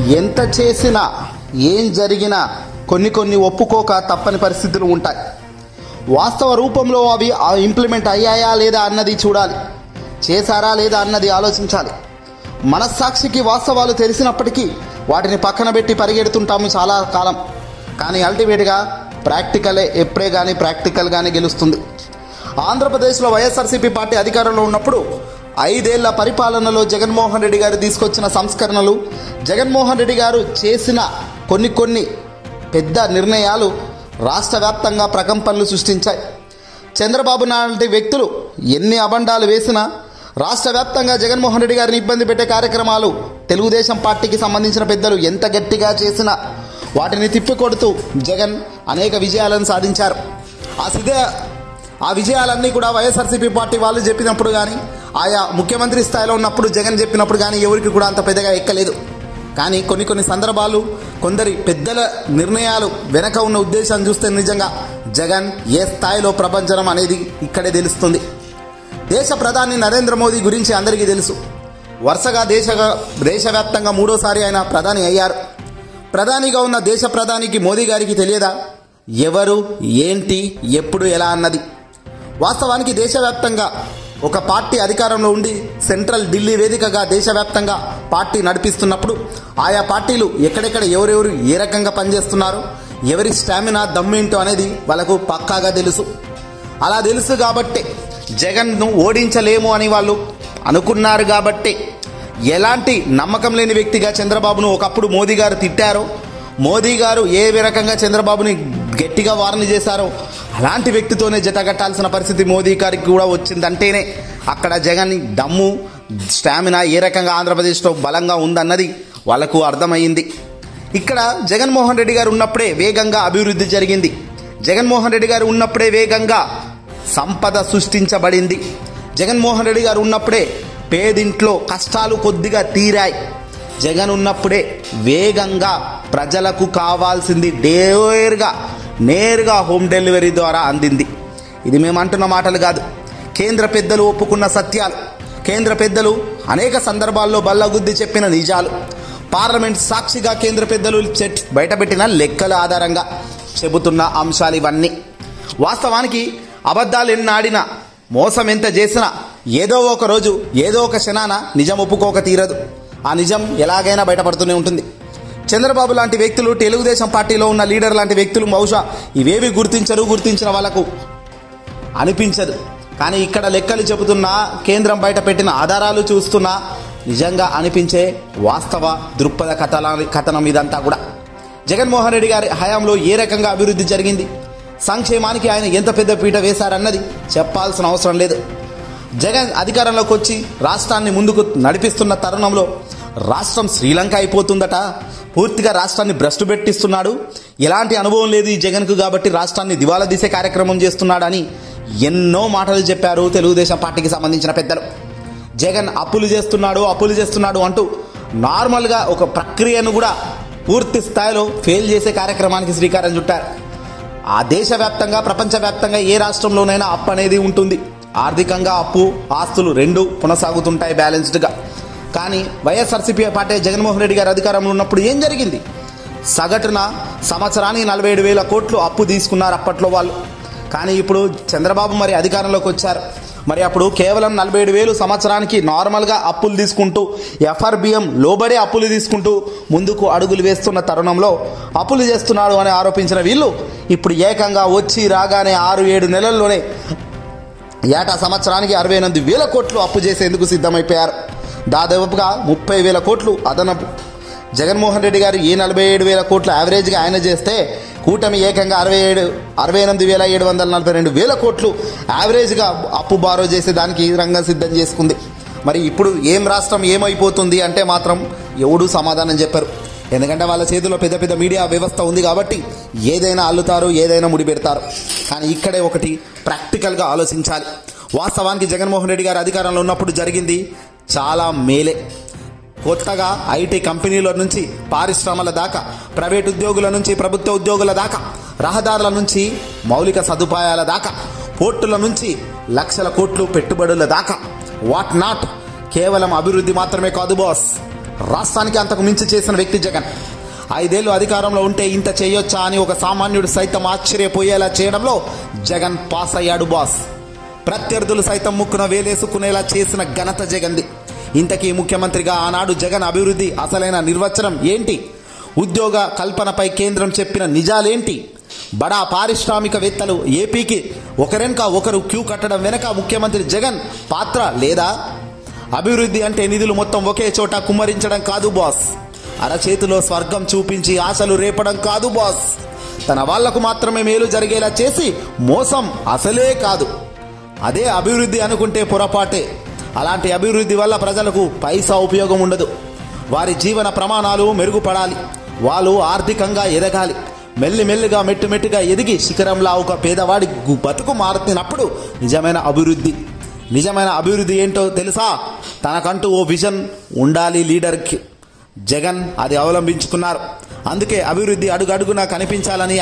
ఎంత చేసినా ఏం జరిగినా కొన్ని కొన్ని ఒప్పుకోక తప్పని పరిస్థితులు ఉంటాయి వాస్తవ రూపంలో అవి ఇంప్లిమెంట్ అయ్యాయా లేదా అన్నది చూడాలి చేశారా లేదా అన్నది ఆలోచించాలి మనస్సాక్షికి వాస్తవాలు తెలిసినప్పటికీ వాటిని పక్కన పెట్టి పరిగెడుతుంటాము చాలా కాలం కానీ అల్టిమేట్గా ప్రాక్టికలే ఎప్పుడే కానీ ప్రాక్టికల్గానే గెలుస్తుంది ఆంధ్రప్రదేశ్లో వైఎస్ఆర్సీపీ పార్టీ అధికారంలో ఉన్నప్పుడు ఐదేళ్ల పరిపాలనలో జగన్మోహన్ రెడ్డి గారు తీసుకొచ్చిన సంస్కరణలు జగన్మోహన్ రెడ్డి గారు చేసిన కొన్ని కొన్ని పెద్ద నిర్ణయాలు రాష్ట్ర వ్యాప్తంగా ప్రకంపనలు సృష్టించాయి చంద్రబాబు నాయుడు వ్యక్తులు ఎన్ని అబండాలు వేసినా రాష్ట్ర వ్యాప్తంగా జగన్మోహన్ రెడ్డి గారిని ఇబ్బంది పెట్టే కార్యక్రమాలు తెలుగుదేశం పార్టీకి సంబంధించిన పెద్దలు ఎంత గట్టిగా చేసినా వాటిని తిప్పికొడుతూ జగన్ అనేక విజయాలను సాధించారు ఆ సిద్ధ ఆ విజయాలన్నీ కూడా వైఎస్ఆర్సీపీ పార్టీ వాళ్ళు చెప్పినప్పుడు కానీ ఆయా ముఖ్యమంత్రి స్థాయిలో ఉన్నప్పుడు జగన్ చెప్పినప్పుడు కానీ ఎవరికి కూడా అంత పెద్దగా ఎక్కలేదు కానీ కొన్ని కొన్ని సందర్భాలు కొందరి పెద్దల నిర్ణయాలు వెనక ఉన్న ఉద్దేశాన్ని చూస్తే నిజంగా జగన్ ఏ స్థాయిలో ప్రపంచం అనేది ఇక్కడే తెలుస్తుంది దేశ ప్రధాని నరేంద్ర మోదీ గురించి అందరికీ తెలుసు వరుసగా దేశ దేశవ్యాప్తంగా మూడోసారి ఆయన ప్రధాని అయ్యారు ప్రధానిగా ఉన్న దేశ ప్రధానికి మోదీ గారికి తెలియదా ఎవరు ఏంటి ఎప్పుడు ఎలా అన్నది వాస్తవానికి దేశవ్యాప్తంగా ఒక పార్టీ అధికారంలో ఉండి సెంట్రల్ ఢిల్లీ వేదికగా దేశవ్యాప్తంగా పార్టీ నడిపిస్తున్నప్పుడు ఆయా పార్టీలు ఎక్కడెక్కడ ఎవరెవరు ఏ రకంగా పనిచేస్తున్నారు ఎవరి స్టామినా దమ్మేంటో అనేది వాళ్ళకు పక్కాగా తెలుసు అలా తెలుసు కాబట్టే జగన్ను ఓడించలేము అని వాళ్ళు అనుకున్నారు కాబట్టి ఎలాంటి నమ్మకం లేని వ్యక్తిగా చంద్రబాబును ఒకప్పుడు మోదీ గారు తిట్టారో మోదీ గారు ఏ రకంగా చంద్రబాబుని గట్టిగా వార్ని చేశారో అలాంటి వ్యక్తితోనే జతగట్టాల్సిన పరిస్థితి మోదీ గారికి కూడా వచ్చిందంటేనే అక్కడ జగన్ దమ్ము స్టామినా ఏ రకంగా ఆంధ్రప్రదేశ్లో బలంగా ఉందన్నది వాళ్ళకు అర్థమైంది ఇక్కడ జగన్మోహన్ రెడ్డి గారు ఉన్నప్పుడే వేగంగా అభివృద్ధి జరిగింది జగన్మోహన్ రెడ్డి గారు ఉన్నప్పుడే వేగంగా సంపద సృష్టించబడింది జగన్మోహన్ రెడ్డి గారు ఉన్నప్పుడే పేదింట్లో కష్టాలు కొద్దిగా తీరాయి జగన్ ఉన్నప్పుడే వేగంగా ప్రజలకు కావాల్సింది డేర్గా నేరుగా హోమ్ డెలివరీ ద్వారా అందింది ఇది మేము అంటున్న మాటలు కాదు కేంద్ర పెద్దలు ఒప్పుకున్న సత్యాలు కేంద్ర పెద్దలు అనేక సందర్భాల్లో బల్లగుద్ది చెప్పిన నిజాలు పార్లమెంట్ సాక్షిగా కేంద్ర పెద్దలు చెట్ బయటపెట్టిన లెక్కల ఆధారంగా చెబుతున్న అంశాలు ఇవన్నీ వాస్తవానికి అబద్ధాలు ఎన్నాడినా మోసం ఎంత చేసినా ఏదో ఒక రోజు ఏదో ఒక క్షణాన నిజం ఒప్పుకోక తీరదు ఆ నిజం ఎలాగైనా బయటపడుతూనే ఉంటుంది చంద్రబాబు లాంటి వ్యక్తులు తెలుగుదేశం పార్టీలో ఉన్న లీడర్ లాంటి వ్యక్తులు బహుశా ఇవేవి గుర్తించరు గుర్తించిన వాళ్ళకు అనిపించదు కానీ ఇక్కడ లెక్కలు చెబుతున్నా కేంద్రం బయట పెట్టిన ఆధారాలు చూస్తున్నా నిజంగా అనిపించే వాస్తవ దృక్పథ కథల కథనం ఇదంతా కూడా జగన్మోహన్ రెడ్డి గారి హయాంలో ఏ రకంగా అభివృద్ధి జరిగింది సంక్షేమానికి ఆయన ఎంత పెద్ద పీట వేశారన్నది చెప్పాల్సిన అవసరం లేదు జగన్ అధికారంలోకి వచ్చి రాష్ట్రాన్ని ముందుకు నడిపిస్తున్న తరుణంలో రాష్ట్రం శ్రీలంక అయిపోతుందట పూర్తిగా రాష్ట్రాన్ని భ్రష్టు పెట్టిస్తున్నాడు ఎలాంటి అనుభవం లేదు ఈ జగన్కు కాబట్టి రాష్ట్రాన్ని దివాలా తీసే కార్యక్రమం చేస్తున్నాడని ఎన్నో మాటలు చెప్పారు తెలుగుదేశం పార్టీకి సంబంధించిన పెద్దలు జగన్ అప్పులు చేస్తున్నాడు అప్పులు చేస్తున్నాడు అంటూ నార్మల్గా ఒక ప్రక్రియను కూడా పూర్తి స్థాయిలో ఫెయిల్ చేసే కార్యక్రమానికి శ్రీకారం చుట్టారు ఆ దేశవ్యాప్తంగా ప్రపంచవ్యాప్తంగా ఏ రాష్ట్రంలోనైనా అప్పు అనేది ఉంటుంది ఆర్థికంగా అప్పు ఆస్తులు రెండు కొనసాగుతుంటాయి బ్యాలెన్స్డ్గా కానీ వైఎస్ఆర్సీపీ పార్టీ జగన్మోహన్ రెడ్డి గారు అధికారంలో ఉన్నప్పుడు ఏం జరిగింది సగటున సంవత్సరానికి నలభై ఏడు వేల కోట్లు అప్పు తీసుకున్నారు అప్పట్లో వాళ్ళు కానీ ఇప్పుడు చంద్రబాబు మరి అధికారంలోకి వచ్చారు మరి అప్పుడు కేవలం నలభై ఏడు వేలు సంవత్సరానికి నార్మల్గా అప్పులు తీసుకుంటూ ఎఫ్ఆర్బిఎం లోబడే అప్పులు తీసుకుంటూ ముందుకు అడుగులు వేస్తున్న తరుణంలో అప్పులు చేస్తున్నాడు అని ఆరోపించిన వీళ్ళు ఇప్పుడు ఏకంగా వచ్చి రాగానే ఆరు ఏడు నెలల్లోనే ఏటా సంవత్సరానికి అరవై ఎనిమిది వేల కోట్లు అప్పు చేసేందుకు సిద్ధమైపోయారు దాదాపుగా ముప్పై వేల కోట్లు అదనపు జగన్మోహన్ రెడ్డి గారు ఈ నలభై ఏడు వేల కోట్లు యావరేజ్గా ఆయన చేస్తే కూటమి ఏకంగా అరవై ఏడు అరవై ఎనిమిది వేల ఏడు వందల నలభై రెండు వేల కోట్లు యావరేజ్గా అప్పు బారో చేసే దానికి రంగం సిద్ధం చేసుకుంది మరి ఇప్పుడు ఏం రాష్ట్రం ఏమైపోతుంది అంటే మాత్రం ఎవడూ సమాధానం చెప్పారు ఎందుకంటే వాళ్ళ చేతిలో పెద్ద పెద్ద మీడియా వ్యవస్థ ఉంది కాబట్టి ఏదైనా అల్లుతారు ఏదైనా ముడిపెడతారు కానీ ఇక్కడే ఒకటి ప్రాక్టికల్గా ఆలోచించాలి వాస్తవానికి జగన్మోహన్ రెడ్డి గారు అధికారంలో ఉన్నప్పుడు జరిగింది చాలా మేలే కొత్తగా ఐటీ కంపెనీల నుంచి పారిశ్రమల దాకా ప్రైవేట్ ఉద్యోగుల నుంచి ప్రభుత్వ ఉద్యోగుల దాకా రహదారుల నుంచి మౌలిక సదుపాయాల దాకా పోర్టుల నుంచి లక్షల కోట్లు పెట్టుబడుల దాకా వాట్ నాట్ కేవలం అభివృద్ధి మాత్రమే కాదు బాస్ రాష్ట్రానికి అంతకు మించి చేసిన వ్యక్తి జగన్ ఐదేళ్లు అధికారంలో ఉంటే ఇంత చేయొచ్చా అని ఒక సామాన్యుడు సైతం ఆశ్చర్యపోయేలా చేయడంలో జగన్ పాస్ అయ్యాడు బాస్ ప్రత్యర్థులు సైతం ముక్కున వేలేసుకునేలా చేసిన ఘనత జగన్ది ఇంతకీ ముఖ్యమంత్రిగా ఆనాడు జగన్ అభివృద్ధి అసలైన నిర్వచనం ఏంటి ఉద్యోగ కల్పనపై కేంద్రం చెప్పిన నిజాలేంటి బడా పారిశ్రామికవేత్తలు ఏపీకి ఒకరెనక ఒకరు క్యూ కట్టడం వెనక ముఖ్యమంత్రి జగన్ పాత్ర లేదా అభివృద్ధి అంటే నిధులు మొత్తం ఒకే చోట కుమ్మరించడం కాదు బాస్ అరచేతిలో స్వర్గం చూపించి ఆశలు రేపడం కాదు బాస్ తన వాళ్లకు మాత్రమే మేలు జరిగేలా చేసి మోసం అసలే కాదు అదే అభివృద్ధి అనుకుంటే పొరపాటే అలాంటి అభివృద్ధి వల్ల ప్రజలకు పైసా ఉపయోగం ఉండదు వారి జీవన ప్రమాణాలు మెరుగుపడాలి వాళ్ళు ఆర్థికంగా ఎదగాలి మెల్లిమెల్లిగా మెట్టుమెట్టుగా ఎదిగి శిఖరంలా ఒక పేదవాడి గు- బతుకు మారుతున్నప్పుడు నిజమైన అభివృద్ధి నిజమైన అభివృద్ధి ఏంటో తెలుసా తనకంటూ ఓ విజన్ ఉండాలి లీడర్కి జగన్ అది అవలంబించుకున్నారు అందుకే అభివృద్ధి అడుగడుగునా కనిపించాలని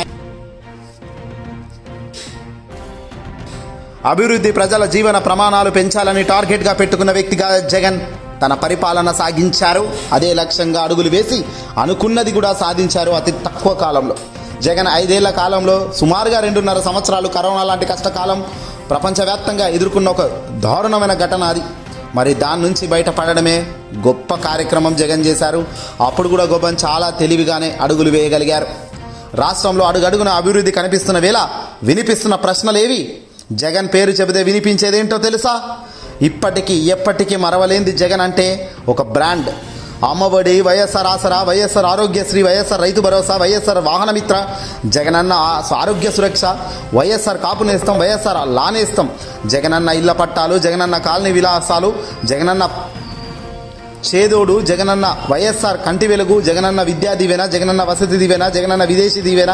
అభివృద్ధి ప్రజల జీవన ప్రమాణాలు పెంచాలని టార్గెట్గా పెట్టుకున్న వ్యక్తిగా జగన్ తన పరిపాలన సాగించారు అదే లక్ష్యంగా అడుగులు వేసి అనుకున్నది కూడా సాధించారు అతి తక్కువ కాలంలో జగన్ ఐదేళ్ల కాలంలో సుమారుగా రెండున్నర సంవత్సరాలు కరోనా లాంటి కష్టకాలం ప్రపంచవ్యాప్తంగా ఎదుర్కొన్న ఒక దారుణమైన ఘటన అది మరి దాని నుంచి బయటపడడమే గొప్ప కార్యక్రమం జగన్ చేశారు అప్పుడు కూడా గొప్పని చాలా తెలివిగానే అడుగులు వేయగలిగారు రాష్ట్రంలో అడుగడుగున అభివృద్ధి కనిపిస్తున్న వేళ వినిపిస్తున్న ప్రశ్నలేవి జగన్ పేరు చెబితే వినిపించేదేంటో తెలుసా ఇప్పటికీ ఎప్పటికీ మరవలేంది జగన్ అంటే ఒక brand Ammavodi YSR Aasara YSR Aarogyasri YSR Rythu Bharosa YSR Vahanamitra Jagananna ఆ- ఆరోగ్య సురక్ష వైఎస్ఆర్ కాపు నేస్తం వైఎస్ఆర్ లానేస్తం జగనన్న ఇళ్ల పట్టాలు జగనన్న కాలనీ విలాసాలు జగనన్న చేదోడు జగనన్న వైఎస్ఆర్ కంటి వెలుగు జగనన్న విద్యా దీవెన జగనన్న వసతి దీవెన జగనన్న విదేశీ దీవెన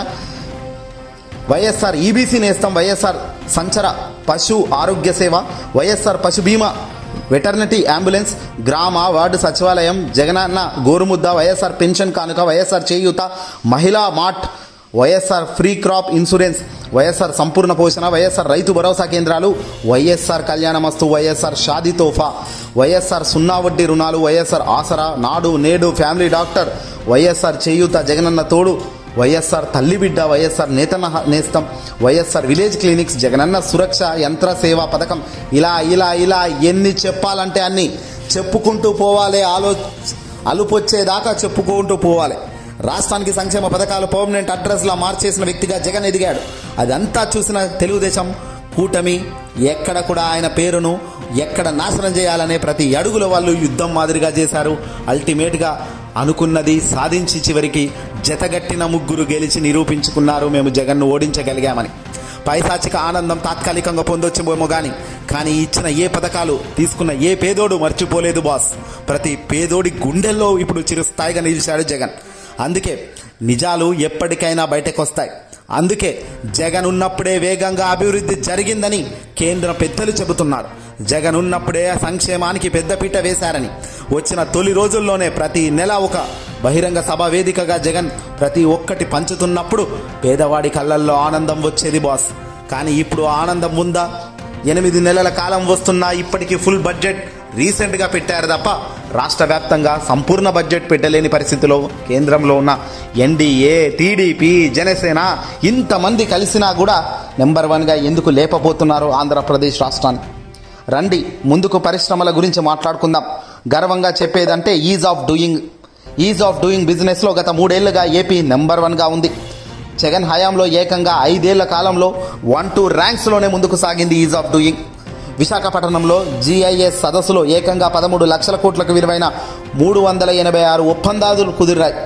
వైఎస్ఆర్ ఈబీసీ నేస్తం వైఎస్ఆర్ సంచర పశు ఆరోగ్య సేవ వైఎస్ఆర్ పశు బీమా వెటర్నరీ అంబులెన్స్ గ్రామ వార్డు సచివాలయం జగనన్న గోరుముద్ద వైఎస్ఆర్ పెన్షన్ కానుక YSR Cheyutha Mahila mart YSR free crop insurance YSR Sampoorna Poshana YSR Rythu భరోసా కేంద్రాలు వైఎస్ఆర్ కళ్యాణమస్తు వైఎస్ఆర్ షాదీ తోఫా వైఎస్ఆర్ సున్నా వడ్డీ రుణాలు వైఎస్ఆర్ ఆసరా నాడు నేడు ఫ్యామిలీ డాక్టర్ వైఎస్ఆర్ చేయూత జగనన్న తోడు వైఎస్ఆర్ తల్లి బిడ్డ YSR Nethana Nestham YSR village clinics Jagananna Suraksha Yantra Seva పథకం ఇలా ఇలా ఇలా ఎన్ని చెప్పాలంటే అన్ని చెప్పుకుంటూ పోవాలి ఆలో అలుపొచ్చేదాకా చెప్పుకుంటూ పోవాలి రాష్ట్రానికి సంక్షేమ పథకాలు పర్మనెంట్ అడ్రస్లా మార్చేసిన వ్యక్తిగా జగన్ ఎదిగాడు అదంతా చూసిన తెలుగుదేశం కూటమి ఎక్కడ కూడా ఆయన పేరును ఎక్కడ నాశనం చేయాలనే ప్రతి అడుగుల వాళ్ళు యుద్ధం మాదిరిగా చేశారు అల్టిమేట్గా అనుకున్నది సాధించి చివరికి జతగట్టిన ముగ్గురు గెలిచి నిరూపించుకున్నారు మేము జగన్ను ఓడించగలిగామని పైశాచిక ఆనందం తాత్కాలికంగా పొందొచ్చేమో కానీ కానీ ఇచ్చిన ఏ పథకాలు తీసుకున్న ఏ పేదోడు మర్చిపోలేదు బాస్ ప్రతి పేదోడి గుండెల్లో ఇప్పుడు చిరుస్థాయిగా నిలిచాడు జగన్ అందుకే నిజాలు ఎప్పటికైనా బయటకు వస్తాయి అందుకే జగన్ ఉన్నప్పుడే వేగంగా అభివృద్ధి జరిగిందని కేంద్ర పెద్దలు చెబుతున్నారు జగన్ ఉన్నప్పుడే సంక్షేమానికి పెద్దపీట వేశారని వచ్చిన తొలి రోజుల్లోనే ప్రతి నెల ఒక బహిరంగ సభ వేదికగా జగన్ ప్రతి ఒక్కటి పంచుతున్నప్పుడు పేదవాడి కళ్ళల్లో ఆనందం వచ్చేది బాస్ కానీ ఇప్పుడు ఆ ఆనందం ఉందా ఎనిమిది నెలల కాలం వస్తున్నా ఇప్పటికీ ఫుల్ బడ్జెట్ రీసెంట్గా పెట్టారు తప్ప రాష్ట్ర వ్యాప్తంగా సంపూర్ణ బడ్జెట్ పెట్టలేని పరిస్థితిలో కేంద్రంలో ఉన్న ఎన్డీఏ టీడీపీ జనసేన ఇంతమంది కలిసినా కూడా నెంబర్ వన్గా ఎందుకు లేపబోతున్నారు ఆంధ్రప్రదేశ్ రాష్ట్రాన్ని రండి ముందుకు పరిశ్రమల గురించి మాట్లాడుకుందాం గర్వంగా చెప్పేదంటే ease of doing ease of doing బిజినెస్లో గత మూడేళ్లుగా ఏపీ నెంబర్ వన్గా ఉంది జగన్ హయాంలో ఏకంగా ఐదేళ్ల కాలంలో వన్ టూ ర్యాంక్స్లోనే ముందుకు సాగింది ఈజ్ ఆఫ్ డూయింగ్ విశాఖపట్నంలో జీఐఎస్ సదస్సులో ఏకంగా పదమూడు లక్షల కోట్లకు విలువైన మూడు వందల ఎనభై ఆరు ఒప్పందాలు కుదిరాయి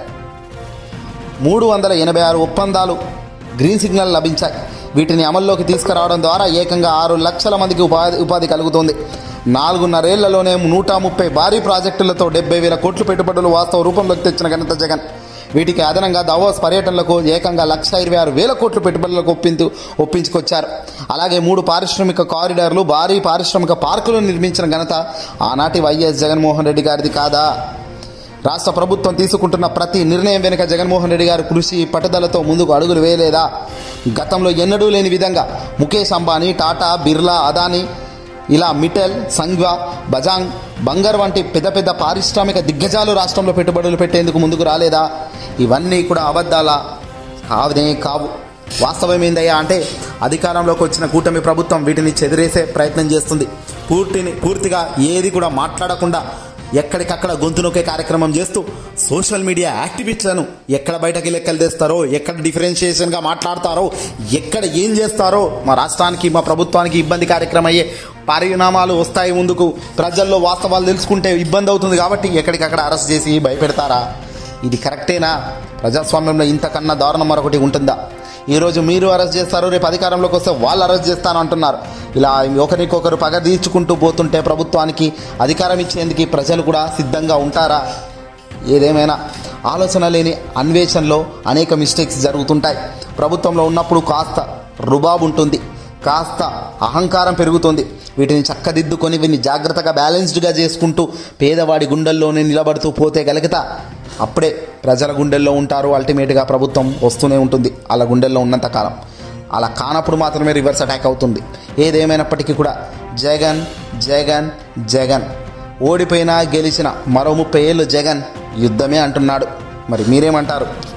మూడు వందల ఎనభై ఆరు ఒప్పందాలు గ్రీన్ సిగ్నల్ లభించాయి వీటిని అమల్లోకి తీసుకురావడం ద్వారా ఏకంగా ఆరు లక్షల మందికి ఉపాధి ఉపాధి కలుగుతుంది నాలుగున్నరేళ్లలోనే నూట ముప్పై భారీ ప్రాజెక్టులతో డెబ్బై వేల కోట్లు పెట్టుబడులు వాస్తవ రూపంలోకి తెచ్చిన ఘనత జగన్ వీటికి అదనంగా దావోస్ పర్యటనలకు ఏకంగా లక్ష ఇరవై ఆరు వేల కోట్ల పెట్టుబడులకు ఒప్పించు ఒప్పించుకొచ్చారు అలాగే మూడు పారిశ్రామిక కారిడార్లు భారీ పారిశ్రామిక పార్కులు నిర్మించిన ఘనత ఆనాటి వైఎస్ జగన్మోహన్ రెడ్డి గారిది కాదా రాష్ట్ర ప్రభుత్వం తీసుకుంటున్న ప్రతి నిర్ణయం వెనుక జగన్మోహన్ రెడ్డి గారి కృషి పట్టుదలతో ముందుకు అడుగులు వేయలేదా గతంలో ఎన్నడూ లేని విధంగా ముఖేష్ అంబానీ టాటా బిర్లా అదానీ ఇలా మిటెల్ సంఘ్వా బజాంగ్ బంగారు వంటి పెద్ద పెద్ద పారిశ్రామిక దిగ్గజాలు రాష్ట్రంలో పెట్టుబడులు పెట్టేందుకు ముందుకు రాలేదా ఇవన్నీ కూడా అబద్ధాల కావనే కావు వాస్తవం ఏందయ్యా అంటే అధికారంలోకి వచ్చిన కూటమి ప్రభుత్వం వీటిని చెదిరేసే ప్రయత్నం చేస్తుంది పూర్తిని పూర్తిగా ఏది కూడా మాట్లాడకుండా ఎక్కడికక్కడ గొంతు నొక్కే కార్యక్రమం చేస్తూ సోషల్ మీడియా యాక్టివిస్టులను ఎక్కడ బయటకి లెక్కలు తెస్తారో ఎక్కడ డిఫరెన్షియేషన్గా మాట్లాడతారో ఎక్కడ ఏం చేస్తారో మా రాష్ట్రానికి మా ప్రభుత్వానికి ఇబ్బంది కార్యక్రమం అయ్యే పరిణామాలు వస్తాయి ముందుకు ప్రజల్లో వాస్తవాలు తెలుసుకుంటే ఇబ్బంది అవుతుంది కాబట్టి ఎక్కడికక్కడ అరెస్ట్ చేసి భయపెడతారా ఇది కరెక్టేనా ప్రజాస్వామ్యంలో ఇంతకన్నా దారుణం మరొకటి ఉంటుందా ఈరోజు మీరు అరెస్ట్ చేస్తారు రేపు అధికారంలోకి వస్తే వాళ్ళు అరెస్ట్ చేస్తాను అంటున్నారు ఇలా ఒకరికొకరు పగ తీర్చుకుంటూ పోతుంటే ప్రభుత్వానికి అధికారం ఇచ్చేందుకు ప్రజలు కూడా సిద్ధంగా ఉంటారా ఏదేమైనా ఆలోచన లేని అన్వేషణలో అనేక మిస్టేక్స్ జరుగుతుంటాయి ప్రభుత్వంలో ఉన్నప్పుడు కాస్త రుబాబు ఉంటుంది కాస్త అహంకారం పెరుగుతుంది వీటిని చక్కదిద్దుకొని వీటిని జాగ్రత్తగా బ్యాలెన్స్డ్గా చేసుకుంటూ పేదవాడి గుండెల్లోనే నిలబడుతూ పోతే గలిగితా అప్పుడే ప్రజల గుండెల్లో ఉంటారు అల్టిమేట్గా ప్రభుత్వం వస్తూనే ఉంటుంది అలా గుండెల్లో ఉన్నంత కాలం అలా కానప్పుడు మాత్రమే రివర్స్ అటాక్ అవుతుంది ఏదేమైనప్పటికీ కూడా జగన్ జగన్ జగన్ ఓడిపోయినా గెలిచిన మరో ముప్పై ఏళ్ళు జగన్ యుద్ధమే అంటున్నాడు మరి మీరేమంటారు